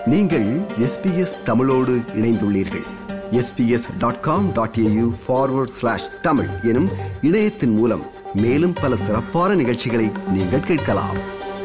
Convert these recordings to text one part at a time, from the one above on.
நீங்கள் எஸ்பிஎஸ் தமிழோடு இணைந்துள்ளீர்கள் SBS dot com dot AU forward slash Tamil எனும் இணையத்தின் மூலம் மேலும் பல சிறப்பான நிகழ்ச்சிகளை நீங்கள் கேட்கலாம்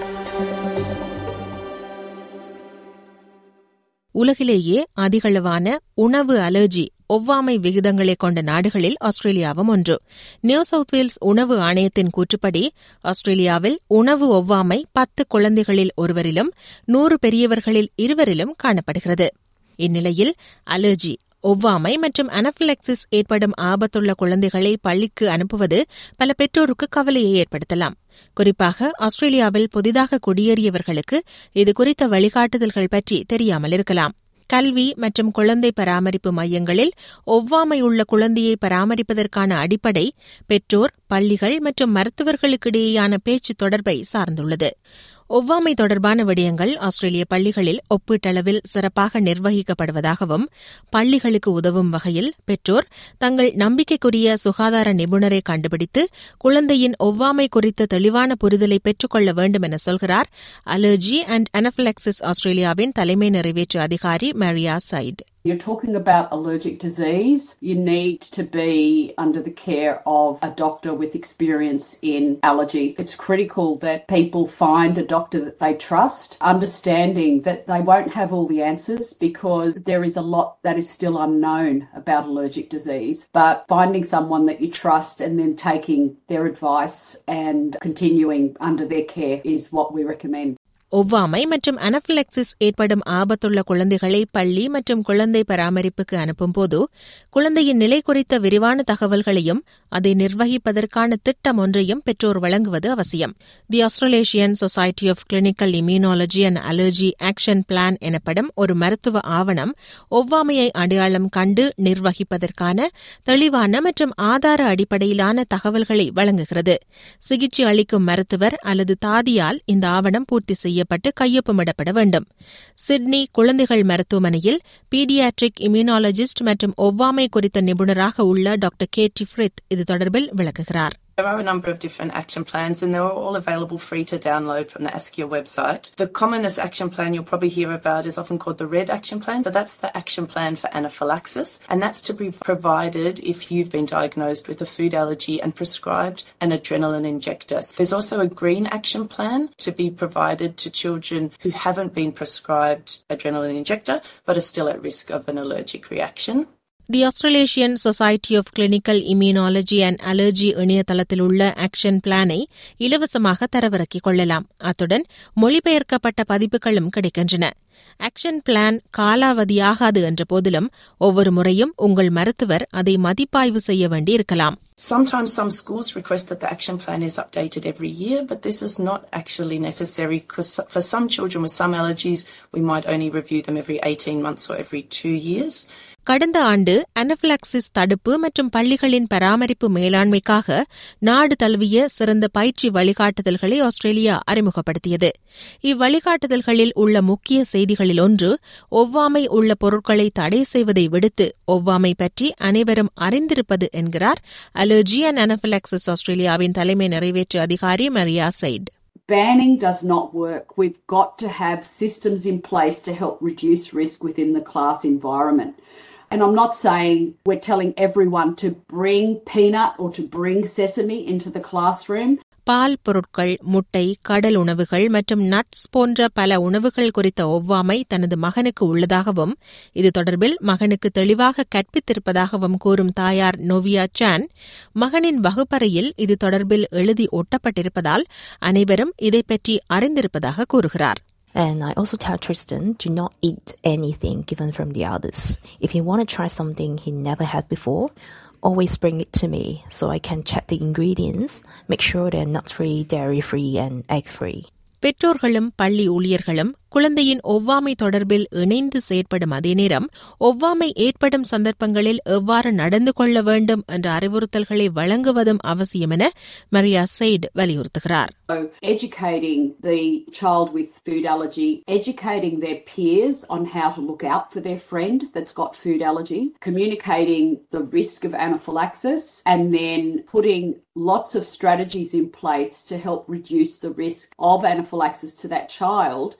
உலகிலேயே அதிகளவான உணவு அலர்ஜி ஒவ்வாமை விகிதங்களை கொண்ட நாடுகளில் ஆஸ்திரேலியாவும் ஒன்று நியூ சவுத் வேல்ஸ் உணவு ஆணையத்தின் கூற்றுப்படி ஆஸ்திரேலியாவில் உணவு ஒவ்வாமை பத்து குழந்தைகளில் ஒருவரிலும் நூறு பெரியவர்களில் இருவரிலும் காணப்படுகிறது இந்நிலையில் அலர்ஜி ஒவ்வாமை மற்றும் அனபிலெக்சிஸ் ஏற்படும் ஆபத்துள்ள குழந்தைகளை பள்ளிக்கு அனுப்புவது பல பெற்றோருக்கு கவலையை ஏற்படுத்தலாம் குறிப்பாக ஆஸ்திரேலியாவில் புதிதாக குடியேறியவர்களுக்கு இது குறித்த வழிகாட்டுதல்கள் பற்றி தெரியாமல் இருக்கலாம் கல்வி மற்றும் குழந்தை பராமரிப்பு மையங்களில் ஒவ்வாமை உள்ள குழந்தையை பராமரிப்பதற்கான அடிப்படை பெற்றோர் பள்ளிகள் மற்றும் மருத்துவர்களுக்கிடையேயான பேச்சு தொடர்பை சார்ந்துள்ளது ஒவ்வாமை தொடர்பான விடயங்கள் ஆஸ்திரேலிய பள்ளிகளில் ஒப்பீட்டளவில் சிறப்பாக நிர்வகிக்கப்படுவதாகவும் பள்ளிகளுக்கு உதவும் வகையில் பெற்றோர் தங்கள் நம்பிக்கைக்குரிய சுகாதார நிபுணரை கண்டுபிடித்து குழந்தையின் ஒவ்வாமை குறித்த தெளிவான புரிதலை பெற்றுக்கொள்ள வேண்டும் என சொல்கிறார் அலர்ஜி அண்ட் அனபிலெக்சிஸ் ஆஸ்திரேலியாவின் தலைமை நிறைவேற்று அதிகாரி Maria Said You're talking about allergic disease. You need to be under the care of a doctor with experience in allergy. It's critical that people find a doctor that they trust, understanding that they won't have all the answers because there is a lot that is still unknown about allergic disease. But finding someone that you trust and then taking their advice and continuing under their care is what we recommend. ஒவ்வாமை மற்றும் அனபிலெக்சிஸ் ஏற்படும் ஆபத்துள்ள குழந்தைகளை பள்ளி மற்றும் குழந்தை பராமரிப்புக்கு அனுப்பும்போது குழந்தையின் நிலை குறித்த விரிவான தகவல்களையும் அதை நிர்வகிப்பதற்கான திட்டம் ஒன்றையும் பெற்றோர் வழங்குவது அவசியம் the Australasian society of clinical immunology and allergy action plan எனப்படும் ஒரு மருத்துவ ஆவணம் ஒவ்வாமையை அடையாளம் கண்டு நிர்வகிப்பதற்கான தெளிவான மற்றும் ஆதார அடிப்படையிலான தகவல்களை வழங்குகிறது சிகிச்சை அளிக்கும் மருத்துவர் அல்லது தாதியால் இந்த ஆவணம் பூர்த்தி செய்ய செய்யப்பட்டு கையொப்பமிடப்பட வேண்டும் சிட்னி குழந்தைகள் மருத்துவமனையில் பீடியாட்ரிக் இம்யூனாலஜிஸ்ட் மற்றும் ஒவ்வாமை குறித்த நிபுணராக உள்ள டாக்டர் கே டிஃப்ரித் இது தொடர்பில் விளக்குகிறார் There are a number of different action plans and they're all available free to download from the ASCIA website. The commonest action plan you'll probably hear about is often called the RED action plan. So that's the action plan for anaphylaxis and that's to be provided if you've been diagnosed with a food allergy and prescribed an adrenaline injector. There's also a green action plan to be provided to children who haven't been prescribed adrenaline injector but are still at risk of an allergic reaction. The Australasian society of clinical immunology and allergy இணையதளத்தில் உள்ள action பிளானை இலவசமாக தரவிறக்கிக் கொள்ளலாம் அத்துடன் மொழிபெயர்க்கப்பட்ட பதிப்புகளும் கிடைக்கின்றன action plan காலாவதியாகாது என்ற போதிலும் ஒவ்வொரு முறையும் உங்கள் மருத்துவர் அதை மதிப்பாய்வு செய்ய வேண்டியிருக்கலாம் Sometimes some schools request that the action plan is updated every year, but this is not actually necessary because for some children with some allergies, we might only review them every 18 months or every two years. கடந்த ஆண்டு அனபிலாக்சிஸ் தடுப்பு மற்றும் பள்ளிகளின் பராமரிப்பு மேலாண்மைக்காக நாடு தழுவிய சிறந்த பயிற்சி வழிகாட்டுதல்களை ஆஸ்திரேலியா அறிமுகப்படுத்தியது இவ்வழிகாட்டுதல்களில் உள்ள முக்கிய செய்திகளில் ஒன்று ஒவ்வாமை உள்ள பொருட்களை தடை செய்வதை விடுத்து ஒவ்வாமை பற்றி அனைவரும் அறிந்திருப்பது என்கிறார் அலர்ஜி அண்ட் அனபிலாக்சிஸ் ஆஸ்திரேலியாவின் தலைமை நிறைவேற்று அதிகாரி Maria Said Banning does not work. We've got to have systems in place to help reduce risk within the class environment. And I'm not saying we're telling everyone to bring peanut or to bring sesame into the classroom. பால் பொருட்கள் முட்டை கடல் உணவுகள் மற்றும் nuts போன்ற பல உணவுகள் குறித்த ஒவ்வாமை தனது மகனுக்கு உள்ளதாகவும் இது தொடர்பில் மகனுக்கு தெளிவாக கற்பித்திருப்பதாகவும் கூறும் தாயார் நோவியா சான் மகனின் வகுப்பறையில் இது தொடர்பில் எழுதி ஒட்டப்பட்டிருப்பதால் அனைவரும் இதை பற்றி அறிந்திருப்பதாக கூறுகிறார் And I also tell Tristan, do not eat anything given from the others. If you want to try something he never had before, always bring it to me so I can check the ingredients, make sure they're nut free, dairy free, and egg free. பெற்றோர்களும் பள்ளி ஊழியர்களும் குழந்தையின் ஒவ்வாமை தொடர்பில் இணைந்து செயற்படும் அதே நேரம் ஒவ்வாமை ஏற்படும் சந்தர்ப்பங்களில் எவ்வாறு நடந்து கொள்ள வேண்டும் என்ற அறிவுறுத்தல்களை வழங்குவதும் அவசியம் என மரியா செய்ட் வலியுறுத்துகிறார் So educating the child with food allergy, educating their peers on how to look out for their friend that's got food allergy, communicating the risk of anaphylaxis, and then putting lots of strategies in place to help reduce the risk of anaphylaxis to that child. But importantly,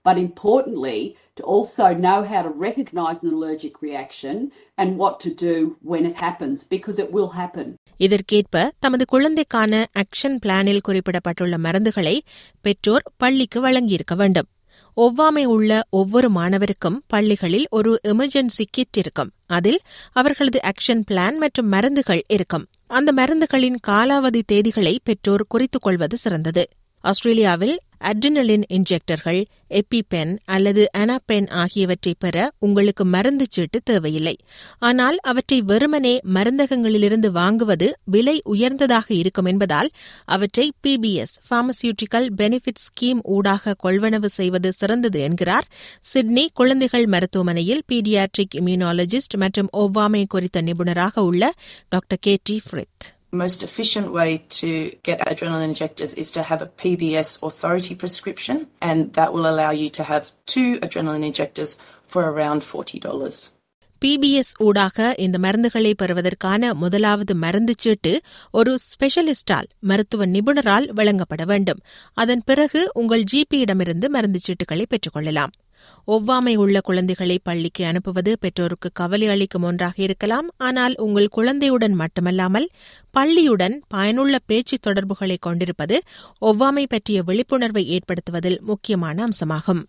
importantly, to also know how to recognize an allergic reaction and what to do when it happens, because it will happen. இதற்கேற்ப தமது குழந்தைக்கான action பிளானில் குறிப்பிடப்பட்டுள்ள மருந்துகளை பெற்றோர் பள்ளிக்கு வழங்கியிருக்க வேண்டும் ஒவ்வாமை உள்ள ஒவ்வொரு மாணவருக்கும் பள்ளிகளில் ஒரு எமர்ஜென்சி கிட் இருக்கும் அதில் அவர்களது ஆக்ஷன் பிளான் மற்றும் மருந்துகள் இருக்கும் அந்த மருந்துகளின் காலாவதி தேதிகளை பெற்றோர் குறித்துக் கொள்வது சிறந்தது ஆஸ்திரேலியாவில் அட்ரினலின் இன்ஜெக்டர்கள் எப்பிபென் அல்லது அனாபென் ஆகியவற்றை பெற உங்களுக்கு மருந்து சீட்டு தேவையில்லை ஆனால் அவற்றை வெறுமனே மருந்தகங்களிலிருந்து வாங்குவது விலை உயர்ந்ததாக இருக்கும் என்பதால் அவற்றை பிபிஎஸ் பார்மசியூட்டிக்கல் பெனிஃபிட் ஸ்கீம் ஊடாக கொள்வனவு செய்வது சிறந்தது என்கிறார் சிட்னி குழந்தைகள் மருத்துவமனையில் பீடியாட்ரிக் இம்யூனாலஜிஸ்ட் மற்றும் ஒவ்வாமை குறித்த நிபுணராக உள்ள doctor Katie Frith most efficient way to get adrenaline injectors is to have a PBS authority prescription, and that will allow you to have two adrenaline injectors for around $40. PBS ஊடாக இந்த மருந்துகளை பெறுவதற்கான முதலாவது மருந்து சீட்டு ஒரு ஸ்பெஷலிஸ்டால் மருத்துவ நிபுணரால் வழங்கப்பட வேண்டும் அதன் பிறகு உங்கள் ஜிபியிடமிருந்து மருந்து சீட்டுகளை பெற்றுக்கொள்ளலாம் ஒவ்வாமை உள்ள குழந்தைகளை பள்ளிக்கு அனுப்புவது பெற்றோருக்கு கவலை அளிக்கும் ஒன்றாக இருக்கலாம் ஆனால் உங்கள் குழந்தையுடன் மட்டுமல்லாமல் பள்ளியுடன் பயனுள்ள பேச்சு தொடர்புகளை கொண்டிருப்பது ஒவ்வாமை பற்றிய விழிப்புணர்வை ஏற்படுத்துவதில் முக்கியமான அம்சமாகும்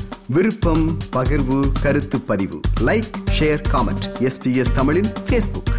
விருப்பம் பகிர்வு கருத்து பதிவு லைக் ஷேர் காமெண்ட் எஸ்பிஎஸ் தமிழின் ஃபேஸ்புக்